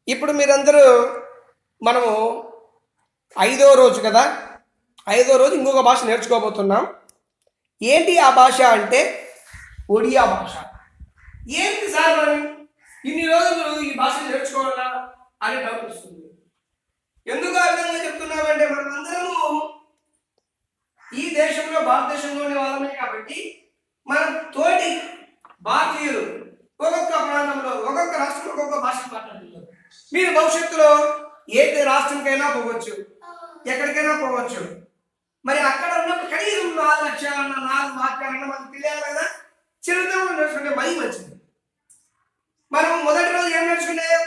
ఇప్పుడు మీరందరూ మనము ఐదో రోజు కదా ఐదో రోజు ఇంకొక భాష నేర్చుకోబోతున్నాం ఏంటి ఆ భాష అంటే ఒడియా భాష ఏంటి సార్ మరి ఇన్ని రోజులు ఈ భాష నేర్చుకోవాలా అని డౌట్ వస్తుంది ఎందుకు ఆ విధంగా చెప్తున్నామంటే మనం అందరము ఈ దేశంలో భారతదేశంలోని వాళ్ళమే కాబట్టి మనం తోటి భారతీయులు ఒక్కొక్క ప్రాంతంలో ఒక్కొక్క రాష్ట్రంలో ఒక్కొక్క భాష మాట్లాడుతున్నారు మీరు భవిష్యత్తులో ఏ రాష్ట్రంకైనా పోవచ్చు ఎక్కడికైనా పోవచ్చు మరి అక్కడ ఉన్నప్పుడు కనీసం నాలుగు అక్షరాలన్న నాలుగు వాక్యాలన్న మనకు తెలియాలి కదా చిరుతలు నేర్చుకుంటే మరీ మంచిది మనం మొదటి రోజు ఏం నేర్చుకున్నాం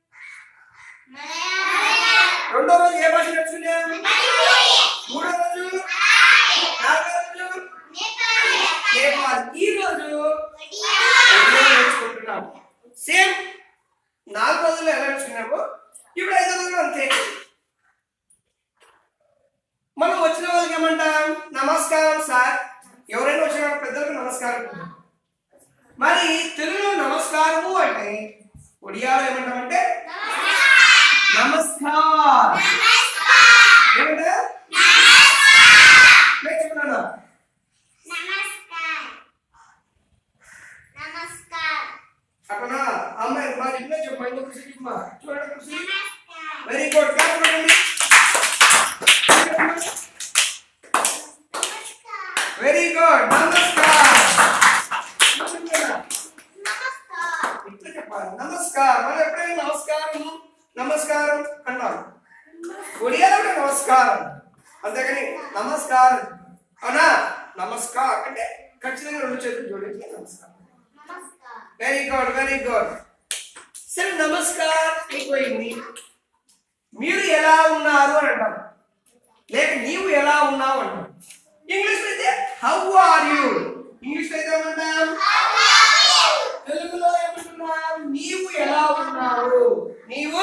రెండో రోజు ఏ భాష నేర్చుకున్నాం మూడో రోజు నాలుగో రోజు నేపాల్ ఈ రోజు ఒడియా నేర్చుకుంటున్నాం సేమ్ నాలుగు రోజుల్లో ఎలా నేర్చుకున్నాము ఇప్పుడు ఐదో రోజులు అంతే మనం వచ్చిన వాళ్ళకి ఏమంటాం నమస్కారం సార్ ఎవరైనా వచ్చిన వాళ్ళ పెద్దలకు నమస్కారం మరి తెలుగులో నమస్కారము అంటే ఒడియాలో ఏమంటామంటే నమస్కార్ ఏమంటా నేను చెప్తున్నానా అక్కడ అమ్మాయి మా ఇంట్లో చెప్పు ఇంకో కృషి చెప్పమా చూడండి కృషి వెరీ గుడ్ క్లాప్ కొట్టండి వెరీ గుడ్ నమస్కార్ ఇట్లా చెప్పాలి నమస్కారం మనం ఎప్పుడైనా నమస్కారం నమస్కారం అన్నాం ఒడియాలో కూడా నమస్కారం అంతేగాని నమస్కారం అవునా నమస్కార్ అంటే ఖచ్చితంగా రెండు చేతులు జోడించి నమస్కారం వెరీ గుడ్ వెరీ గుడ్ సరే నమస్కారం అయిపోయింది మీరు ఎలా ఉన్నారు అని అంటాం లేక నీవు ఎలా ఉన్నావు అంటాం ఇంగ్లీష్ అయితే హౌ ఆర్ యు ఇంగ్లీష్ అయితే ఏమంటాం తెలుగులో ఏమంటున్నాం నీవు ఎలా ఉన్నావు నీవు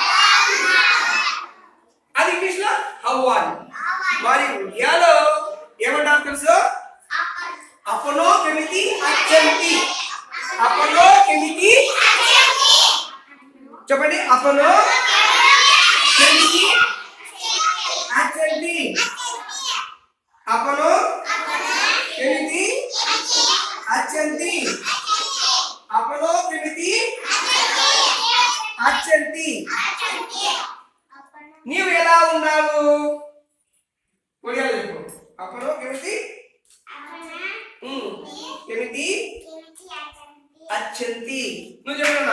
అది ఇంగ్లీష్ లో హౌ ఆర్ మరి ఇండియాలో ఏమంటారు తెలుసు అపనో కెమితి అచ్చంతి అపనో కెమితి చెప్పండి అపనో కెమితి అచ్చంతి అపనో కెమితి అచ్చంతి అపనో కెమితి అచ్చంతి నీవు ఎలా ఉన్నావు ఒడియాలో చెప్పు అపనో కెమితి ఉమ్, కెమితి అచ్చంతి నువ్వు చెప్పన్నా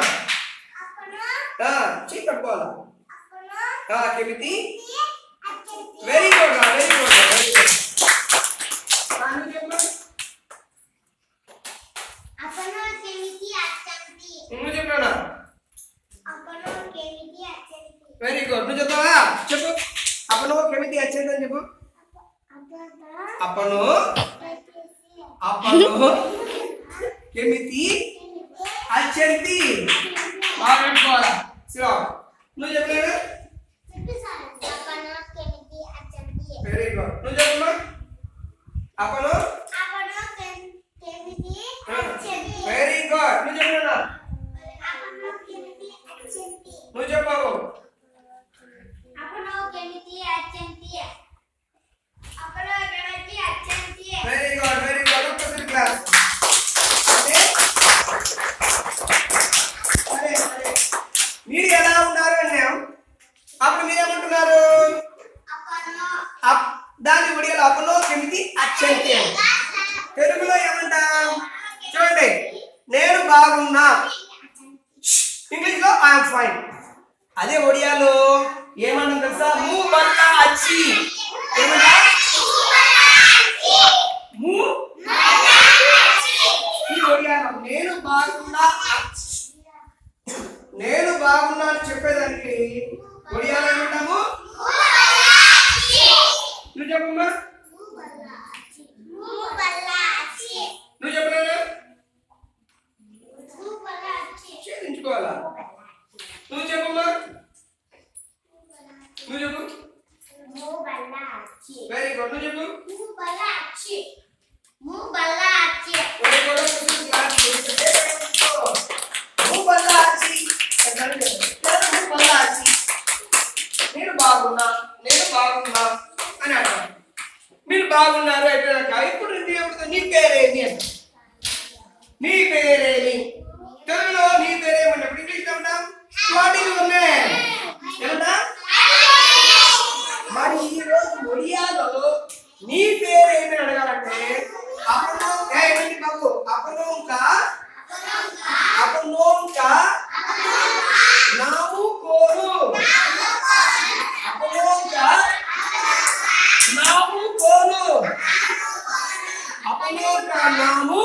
చీ పట్టుకోవాలా ఆ, కెమితి very good very good very good నువ్వు చెప్పు నువ్వు చెప్పానా వెరీ గుడ్ నువ్వు చెప్తావా చెప్పు అపను కెమితి అచ్చంతి అని చెప్పు అపను అపను కెమితి అచ్చంతి బాగా పెట్టుకోవాలా శివ నువ్వు చెప్పలేదా వెరీ గుడ్ నువ్వు చెప్పమ్మా అపను వెరీ గుడ్ నువ్వు చెప్పలేదా నువ్వు చెప్పావు వెరీ గుడ్ వెరీ గుడ్ ఒక్కసారి క్లాస్ అంటే సరే సరే మీరు ఎలా ఉన్నారు అన్నాం అప్పుడు మీరేమంటున్నారు అప్- దాని ఒడియాలు అపలో కెమితి అచ్చంతి అని తెలుగులో ఏమంటాం చూడండి నేను బాగున్నా ఇంగ్లీష్ లో ఐఎమ్ ఫైన్ అదే ఒడియాలో ఏమంటాం తెలుసా మూ వల్ల అచ్చి ఏమంటా మూ ఈ ఒడియాలో నేను బాగున్నా అచ్చి. నేను బాగున్నా అని చెప్పేదానికి ఒడియాలో ఏమంటాము నువ్వు చెప్పమ్మా నువ్వు చెప్పలేదా ఛేదించుకోవాలా నువ్వు చెప్పమ్మా నువ్వు చెప్పు వెరీ గుడ్ నువ్వు చెప్పు వెరీ గుడ్ క్లాస్ నువ్వు వల్ల అచ్చి. ఎట్లా చెప్పు? లేదా నువ్వు బాగున్నారు అయిపోయాక ఇప్పుడు నీ ఏమిటి? నీ పేరేమి అంట నీ పేరేమి తెలుగులో నీ పేరేమన్నప్పుడు ఇంగ్లీష్ ఏమంటాం వాట్ ఈజ్ యువర్ నేమ్ ఏమంటాం మరి ఈ రోజు ఒడియాలో నీ పేరేమి అడగాలంటే అపనో ఏమిటి బాబు అపనోంక అపనోంక నాము కోరు అపనోంక నాము కోరు అపనోంక నాము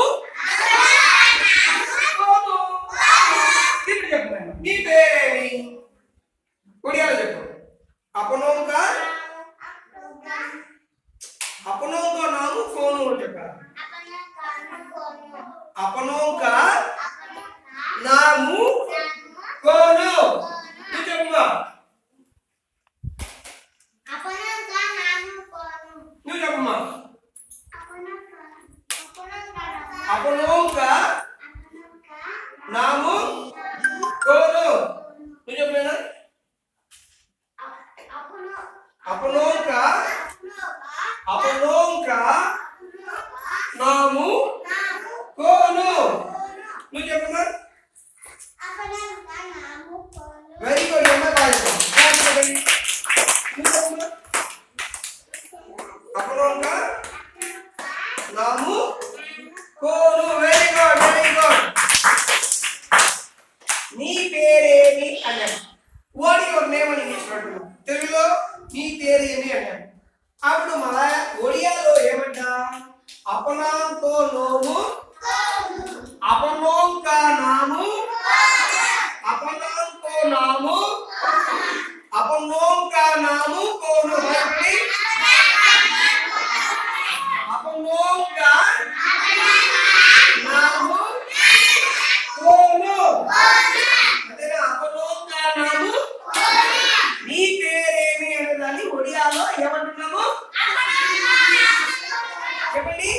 కోరు ఇప్పుడు చెప్పు నాయన. నీ పేరేమి ఒడియాలో చెప్పు అపనోంక అపనోంక నాము కోను అని చెప్పారు అపనోంక నాము కోను నువ్వు చెప్పమ్మా నువ్వు చెప్పమ్మా అపనోంక నాము కోను నువ్వు చెప్పలేనా అపనోంక అపనోంక నాము కోను నువ్వు చెప్పమ్మా వెరీ గుడ్ అమ్మాయి బాగా చెప్పావు. Clap కొట్టండి. నువ్వు చెప్పమ్మా అపనోంక నాము కోను వెరీ గుడ్ వెరీ గుడ్ నీ పేరేమి అన్నాడు వాడి యువర్ నేమ్ అని ఇంగ్లీష్ అంటున్నాడు తెలుగులో నీ పేరేమి అన్నాడు అప్పుడు మళ్ళా ఒడియాలో ఏమంటా అపనాంకో నోము అపనోంక నాము అపనాంకో నాము అపనోంక నాము కోను మరి అపనోంక నాము కోను అంతేనా అపనోంక నాము నీ పేరేమి అనేదాన్ని ఒడియాలో ఏమంటున్నాము చెప్పండి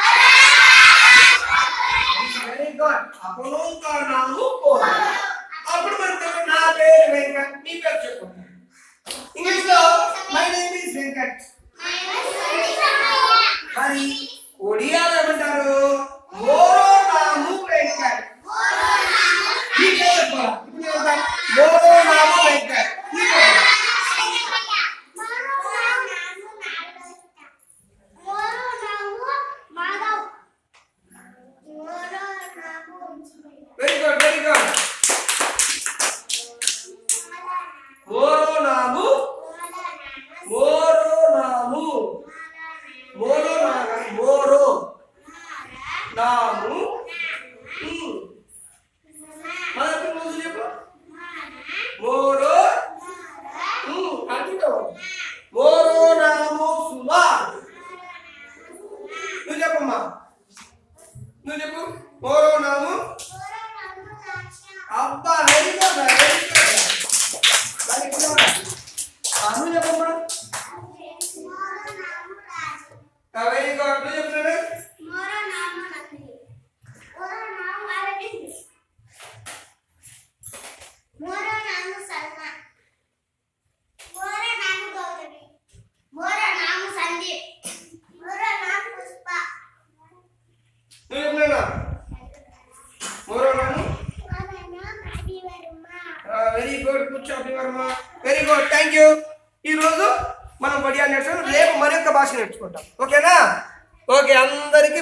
వెరీ గుడ్ అపనోంక నాము కోను అప్పుడు మనకు నా పేరు వెంకట్ మీ పేరు చెప్పు ఇంగ్లీష్ లో మై నేమ్ ఇస్ వెంకట్ మరి ఒడియాలో ఏమంటారు మోరో నాము వెంకట్ ఈ పేరు చెప్పాలా? ఇప్పుడు ఏమంటాం? మోరో నాము వెంకట్ ఈ పేరు. వెరీ గుడ్ వెరీ గుడ్ మోరో నాము మోరో నాము మోరో నాము మోరో నాము ఉమ్. మన ఎప్పుడు ముందు చెప్పు మోరో ఉమ్, అంటున్నావు మోరో నాము సుమా నువ్వు చెప్పమ్మా నువ్వు చెప్పు మోరో నాము అబ్బా వెరీ గుడ్ వెరీ గుడ్ నువ్వు చెప్పమ్మా వెరీ గుడ్ నువ్వు చెప్తున్నాడు నువ్వు చెప్తున్నా మోరో నాము వెరీ గుడ్ కూర్చో Varma very good thank you ఈ రోజు మనం బడియా నేర్చుకుని రేపు మరొక భాష నేర్చుకుంటాం ఓకేనా ఓకే అందరికి